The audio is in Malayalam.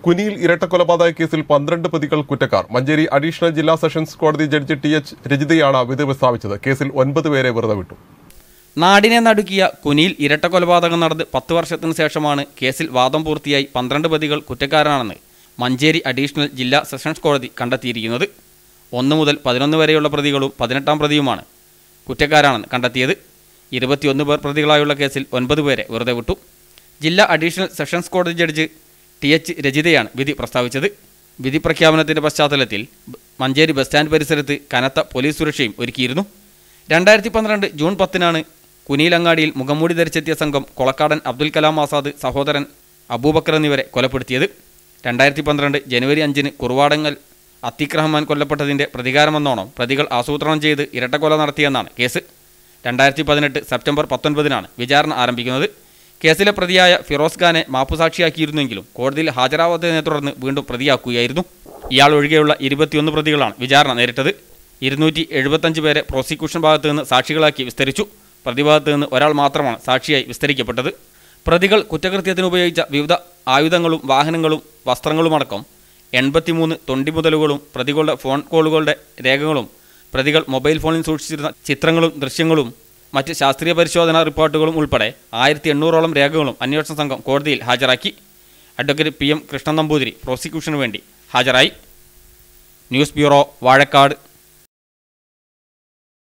കുനിയിൽ ഇരട്ടക്കൊലപാതക കേസിൽ പന്ത്രണ്ട് പ്രതികൾ കുറ്റക്കാർ മഞ്ചേരി അഡീഷണൽ ജില്ലാ സെഷൻസ് കോടതി ജഡ്ജി ടി എച്ച് രജിതയാണ് വിധി പ്രസ്താവിച്ചത് കേസിൽ ഒൻപത് പേരെ വെറുതെ വിട്ടു നാടിനെ നടുക്കിയ കുനിയിൽ ഇരട്ട കൊലപാതകം നടന്ന് പത്ത് വർഷത്തിന് ശേഷമാണ് കേസിൽ വാദം പൂർത്തിയായി പന്ത്രണ്ട് പ്രതികൾ കുറ്റക്കാരാണെന്ന് മഞ്ചേരി അഡീഷണൽ ജില്ലാ സെഷൻസ് കോടതി കണ്ടെത്തിയിരിക്കുന്നത് ഒന്ന് മുതൽ പതിനൊന്ന് വരെയുള്ള പ്രതികളും പതിനെട്ടാം പ്രതിയുമാണ് കുറ്റക്കാരാണെന്ന് കണ്ടെത്തിയത് ഇരുപത്തിയൊന്ന് പേർ പ്രതികളായുള്ള കേസിൽ ഒൻപത് പേരെ വെറുതെ വിട്ടു ജില്ലാ അഡീഷണൽ സെഷൻസ് കോടതി ജഡ്ജി ടി എച്ച് രജിതയാണ് വിധി പ്രസ്താവിച്ചത് വിധി പ്രഖ്യാപനത്തിന്റെ പശ്ചാത്തലത്തിൽ ബ- മഞ്ചേരി ബസ് സ്റ്റാൻഡ് പരിസരത്ത് കനത്ത പോലീസ് സുരക്ഷയും ഒരുക്കിയിരുന്നു രണ്ടായിരത്തി പന്ത്രണ്ട് ജൂൺ പത്തിനാണ് കുനിയിലങ്ങാടിയിൽ മുഖംമൂടി ധരിച്ചെത്തിയ സംഘം കൊളക്കാടൻ അബ്ദുൽ കലാം ആസാദ് സഹോദരൻ അബൂബക്കർ എന്നിവരെ കൊലപ്പെടുത്തിയത് രണ്ടായിരത്തി പന്ത്രണ്ട് ജനുവരി അഞ്ചിന് കുറുവാടങ്ങൽ അത്തീഖ് റഹ്മാൻ കൊല്ലപ്പെട്ടതിന്റെ പ്രതികാരമെന്നോണം പ്രതികൾ ആസൂത്രണം ചെയ്ത് ഇരട്ടക്കൊല നടത്തിയെന്നാണ് കേസ് രണ്ടായിരത്തി പതിനെട്ട് സെപ്റ്റംബർ പത്തൊൻപതിനാണ് വിചാരണ ആരംഭിക്കുന്നത് കേസിലെ പ്രതിയായ ഫിറോസ് ഖാനെ മാപ്പുസാക്ഷിയാക്കിയിരുന്നെങ്കിലും കോടതിയിൽ ഹാജരാവാത്തതിനെ തുടർന്ന് വീണ്ടും പ്രതിയാക്കുകയായിരുന്നു ഇയാൾ ഒഴികെയുള്ള ഇരുപത്തിയൊന്ന് പ്രതികളാണ് വിചാരണ നേരിട്ടത് ഇരുന്നൂറ്റി എഴുപത്തഞ്ച് പേരെ പ്രോസിക്യൂഷൻ ഭാഗത്തു നിന്ന് സാക്ഷികളാക്കി വിസ്തരിച്ചു പ്രതിഭാഗത്ത് നിന്ന് ഒരാൾ മാത്രമാണ് സാക്ഷിയായി വിസ്തരിക്കപ്പെട്ടത് പ്രതികൾ കുറ്റകൃത്യത്തിന് ഉപയോഗിച്ച വിവിധ ആയുധങ്ങളും വാഹനങ്ങളും വസ്ത്രങ്ങളുമടക്കം എൺപത്തിമൂന്ന് തൊണ്ടിമുതലുകളും പ്രതികളുടെ ഫോൺ കോളുകളുടെ രേഖകളും പ്രതികൾ മൊബൈൽ ഫോണിൽ സൂക്ഷിച്ചിരുന്ന ചിത്രങ്ങളും ദൃശ്യങ്ങളും മറ്റ് ശാസ്ത്രീയ പരിശോധനാ റിപ്പോർട്ടുകളും ഉൾപ്പെടെ ആയിരത്തി എണ്ണൂറോളം രേഖകളും അന്വേഷണ സംഘം കോടതിയിൽ ഹാജരാക്കി advocate P M Krishnan Namboothiri പ്രോസിക്യൂഷനു വേണ്ടി ഹാജരായി ന്യൂസ് ബ്യൂറോ വാഴക്കാട്